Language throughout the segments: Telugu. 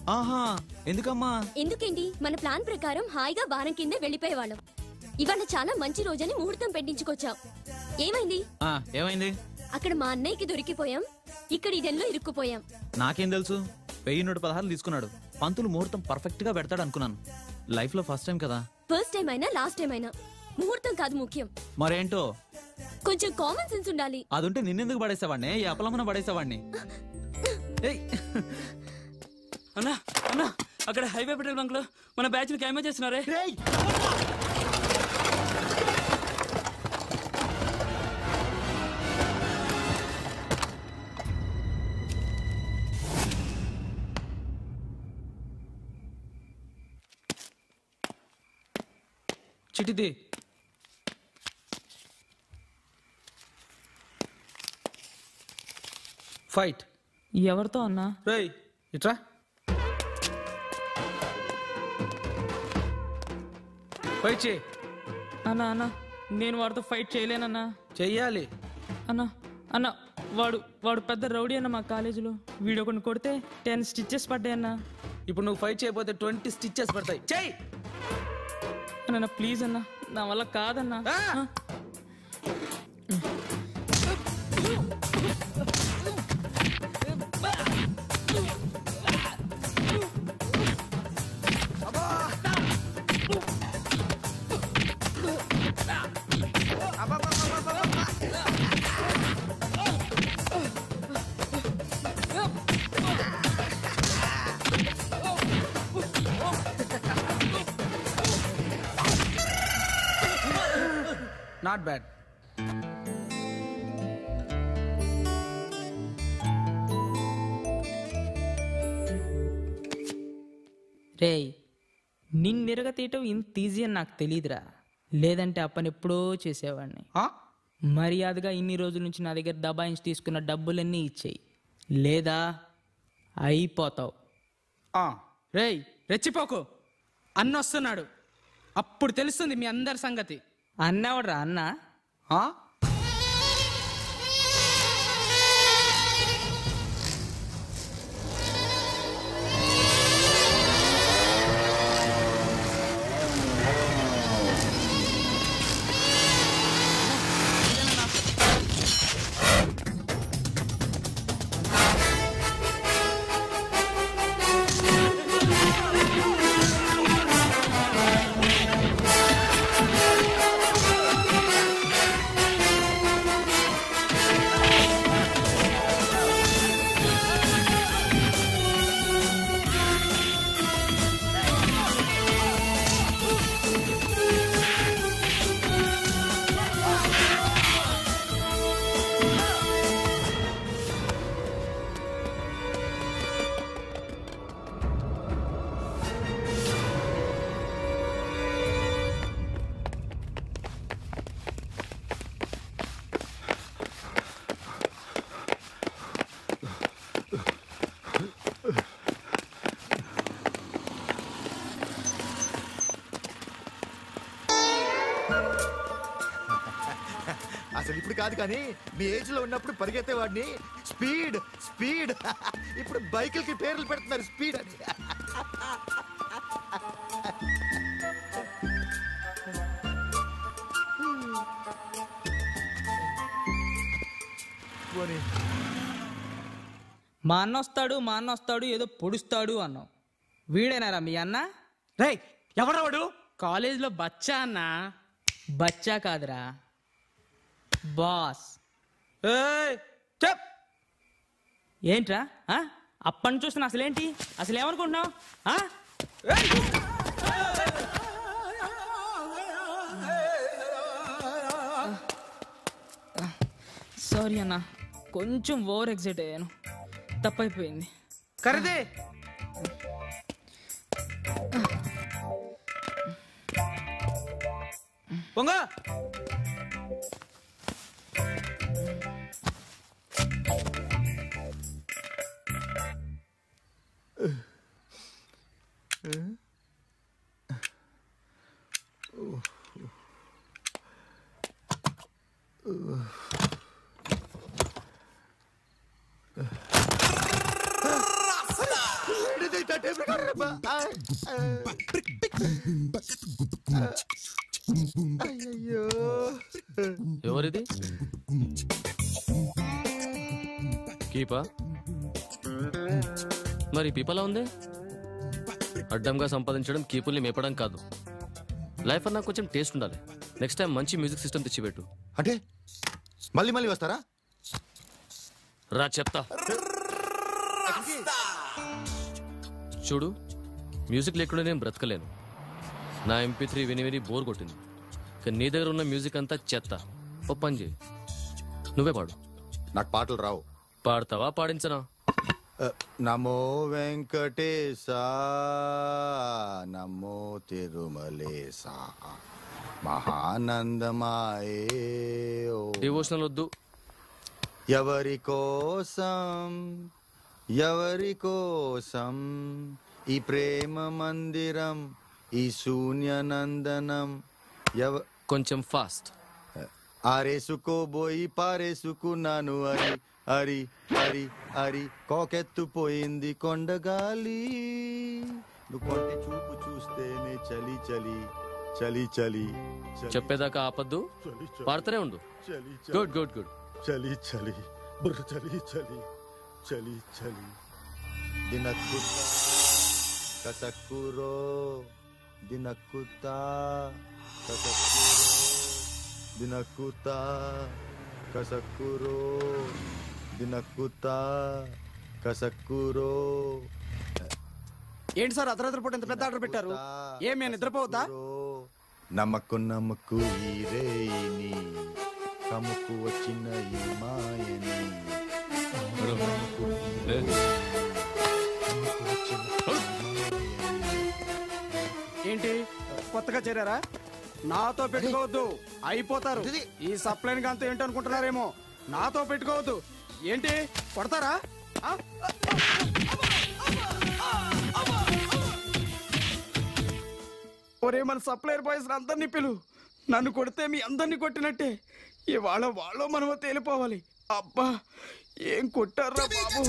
ఆహా ఎందుకమ్మా ఎందుకేంటి మన ప్లాన్ ప్రకారం హాయిగా వారం కిందే వెళ్ళిపోయేవాళ్ళం ఇవాళ చాలా మంచి రోజని ముహూర్తం పెట్టించుకొచ్చాం ఏమైంది ఆ, ఏమైంది అక్కడ మా అన్నయ్యకి దొరికిపోయాం ఇక్కడ ఇదెల్లో ఇరుక్కుపోయాం నాకేం తెలుసు వెయ్యి నూట పదహారులు తీసుకున్నాడు పంతులు ముహూర్తం పర్ఫెక్ట్ గా పెడతాడు అనుకున్నాను లైఫ్ లో ఫస్ట్ టైం కదా ఫస్ట్ టైం అయినా లాస్ట్ టైం అయినా ముహూర్తం కాదు ముఖ్యం మరేంటో కొంచెం కామన్ సెన్స్ ఉండాలి అదుంటే నిన్నెందుకు పడేసేవాడిని ఈ అప్పలమ్మన పడేసేవాడిని ఏయ్ అన్నా అన్నా అక్కడ హైవే పెట్రోల్ బంక్ లో మన బ్యాచ్ ని క్యామే చేస్తున్నారే చిటిది ఫైట్ ఎవరితో అన్నా రేయ్ ఇట్రా ఫైట్ చేయి అన్నా అన్నా నేను వాడితో ఫైట్ చేయలేనన్నా చెయ్యాలి అన్నా అన్న వాడు వాడు పెద్ద రౌడీ అన్న మా కాలేజీలో వీడు ఒకటి కొడితే టెన్ స్టిచ్చెస్ పడ్డాయి అన్నా ఇప్పుడు నువ్వు ఫైట్ చేయకపోతే ట్వంటీ స్టిచ్చెస్ పడతాయి చెయ్యి అన్న ప్లీజ్ అన్నా నా వల్ల కాదన్నా ఆ! ఆ. నాట్ బ్యాడ్ రేయ్ నిన్నిరగ తీయటం ఇంత ఈజీ అని నాకు తెలియదురా లేదంటే అప్పని ఎప్పుడో చేసేవాడిని మర్యాదగా ఇన్ని రోజుల నుంచి నా దగ్గర దబాయించి తీసుకున్న డబ్బులన్నీ ఇచ్చేయి లేదా అయిపోతావు రేయ్ రెచ్చిపోకు అన్న వస్తున్నాడు అప్పుడు తెలుస్తుంది మీ అందరి సంగతి అన్నవడ్రా అన్న అసలు ఇప్పుడు కాదు కానీ మీ ఏజ్ లో ఉన్నప్పుడు పరిగెత్తే వాడిని స్పీడ్ స్పీడ్ ఇప్పుడు బైకులకి పేర్లు పెడుతున్నారు స్పీడ్ అని పోనీ. మా అన్న వస్తాడు మా అన్న వస్తాడు ఏదో పొడుస్తాడు అన్నావు వీడేనారా మీ అన్న రేయ్ ఎవడవాడు కాలేజీలో బచ్చా అన్న బచ్చా కాదురా బాస్ ఏయ్ చెప్ ఏంట్రా ఆ? అప్పటి నుంచి చూస్తున్నా అసలేంటి అసలు ఏమనుకుంటున్నావు ఆ? సారీ అన్న కొంచెం ఓవర్ ఎగ్జైట్ అయ్యాను తప్పైపోయింది కరదే పొంగ ఏంటిది? టేప్ రికార్డర్ అబ్బా. ఆ, ఆ. అయ్యయ్యో ఎవరిది కీపా మరి పీపలా ఉంది అడ్డంగా సంపాదించడం కీపుల్ని మేపడం కాదు లైఫ్ అన్నా కొంచెం టేస్ట్ ఉండాలి నెక్స్ట్ టైం మంచి మ్యూజిక్ సిస్టమ్ తెచ్చిపెట్టు అంటే మళ్ళీ మళ్ళీ వస్తారా రా చెప్తా చూడు మ్యూజిక్ లేకుండా నేను బ్రతకలేను నా ఎంపీ త్రీ విని విని బోర్ కొట్టింది కానీ నీ దగ్గర ఉన్న మ్యూజిక్ అంతా చెత్త ఓ పని చేయి నువ్వే పాడు నాకు పాటలు రావు పాడతావా పాడించనా అ, నమో వెంకటేశ నమో తిరుమలేశ మహానందమాయే ఓ. డివోషనల్ వద్దు ఎవరి కోసం ఎవరి కోసం ఈ ప్రేమ మందిరం ఈ శూన్యనందనం ఎవ కొంచెం ఫాస్ట్ ఆరేసుకోబోయి పారేసుకున్నాను అరి అరి అరి అరి కోకెత్తుపోయింది కొండగాలి నువ్వు కొంటి చూపు చూస్తేనే చలి చలి చలి చలి చలి, చెప్పేదాకా ఆపద్దు చలి చలి పాడుతూనే ఉండు చలి గుడ్ గుడ్ గుడ్ చలి చలి బుర్ర చలి చలి చలి చలి దినక్కుత కసక్కురో దినక్కుత కసక్కురో దినక్కుత కసక్కురో దినక్కుత కసక్కురో ఏంటి సార్ అర్ధరాత్రి పూట ఇంత పెద్ద ఆర్డర్ పెట్టారు ఏం మేము నిద్రపోవద్దా నమ్మకు నమ్మకు ఈ రేయిని కమ్ముకు వచ్చిన ఈ మాయని నమ్మకు వచ్చిన ఈ మాయని. ఏంటి కొత్తగా చేరారా నాతో పెట్టుకోవద్దు అయిపోతారు ఇది- ఈ సప్లైన్ అంతా ఏంటి అనుకుంటున్నారేమో నాతో పెట్టుకోవద్దు ఏంటి కొడతారా ఆ? ఒరే మన సప్లైర్ బాయ్స్ అందరినీ పిలు నన్ను కొడితే మీ అందరినీ కొట్టినట్టే ఇవాళ వాళ్ళు మనమో తేలిపోవాలి అబ్బా ఏం కొట్టారా బాబు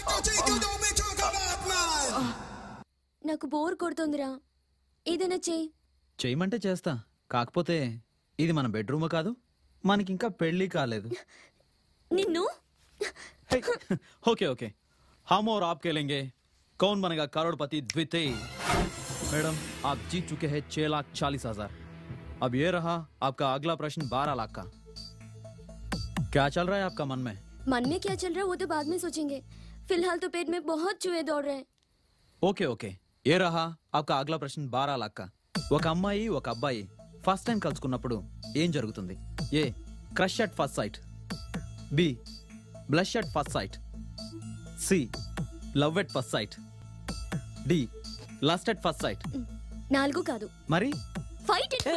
నాకు బోర్ కొడుతుందిరా ఏదైనా చెయ్యి చేయమంటే చేస్తా కాకపోతే ఇది మన బెడ్రూమ్ కాదు మనకింకా పెళ్లి కాలేదు నిన్ను ओके ओके हम और आप खेलेंगे कौन बनेगा करोड़पति द्वितीय मैडम आप जीत चुके हैं छह लाख चालीस हजार अब ये रहा आपका अगला प्रश्न बारह लाख का क्या चल रहा है आपका मन में मन में क्या चल रहा है वो तो बाद में सोचेंगे फिलहाल तो पेट में बहुत चूहे दौड़ रहे हैं ఓకే ఓకే ఏ రహా ఆప్కా అగ్లా ప్రశ్న బారా లాక్క ఒక అమ్మాయి ఒక అబ్బాయి ఫస్ట్ టైం కలుసుకున్నప్పుడు ఏం జరుగుతుంది A crush at first sight B blush at first sight C love at first sight D lust at first sight నాలుగు కాదు మరి fight it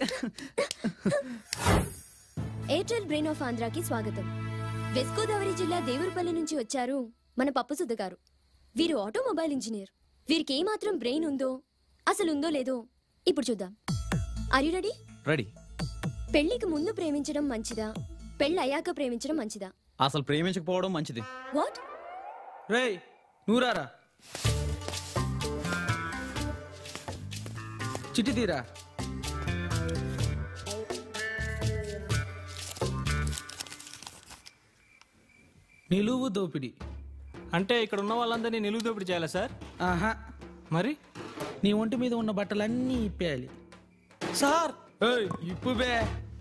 Airtel brain of ఆంధ్రాకి స్వాగతం వెస్ట్ గోదావరి జిల్లా దేవరపల్లి నుంచి వచ్చారు మన పప్పు సుద్ద గారు వీరు ఆటోమొబైల్ ఇంజనీర్ వీరికి ఏమాత్రం బ్రెయిన్ ఉందో అసలు ఉందో లేదో ఇప్పుడు చూద్దాం ఆర్ యు రెడీ రెడీ పెళ్లికి ముందు ప్రేమించడం మంచిదా పెళ్ళి అయ్యాక ప్రేమించడం మంచిదా అసలు ప్రేమించకపోవడం మంచిది వాట్ రేయ్ నూరారా చిట్టి తీరా నిలువు దోపిడి అంటే ఇక్కడ ఉన్న వాళ్ళందరినీ నిలువు దోపిడీ చేయాలా సార్ ఆహా మరి నీ ఒంటి మీద ఉన్న బట్టలన్నీ ఇప్పేయాలి సార్ ఏయ్ ఇప్పు బే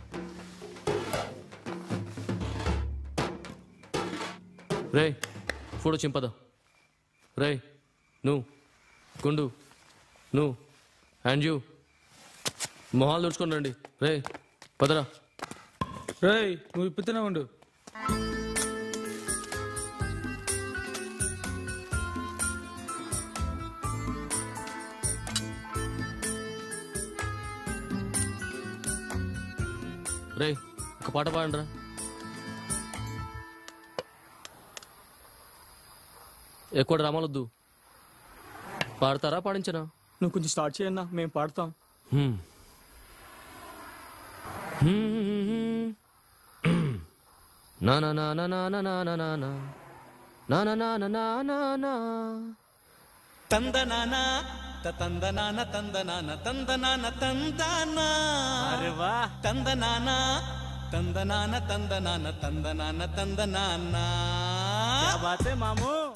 రే ఫోటో చింపదా రే నువ్వు గుండు నువ్వు అండ్ యూ మొహాలు తుడుచుకొని రండి రే పదరా రేయ్ నువ్వు ఇప్పుతూనే ఉండు రే ఒక పాట పాడండిరా ఎక్కువ డ్రామాలొద్దు పాడతారా పాడించనా నువ్వు కొంచెం స్టార్ట్ చేయన్నా మేము పాడతాం హ్మ్. హ్మ్. నా నా నా నా నా నా నా నా నా నా నా నా నా నా నా నా నా తందనాన తందనాన తందనాన తందనాన తందన అరే వా తందనాన తందనాన తందనాన తందనాన తందనాన क्या बात है मामू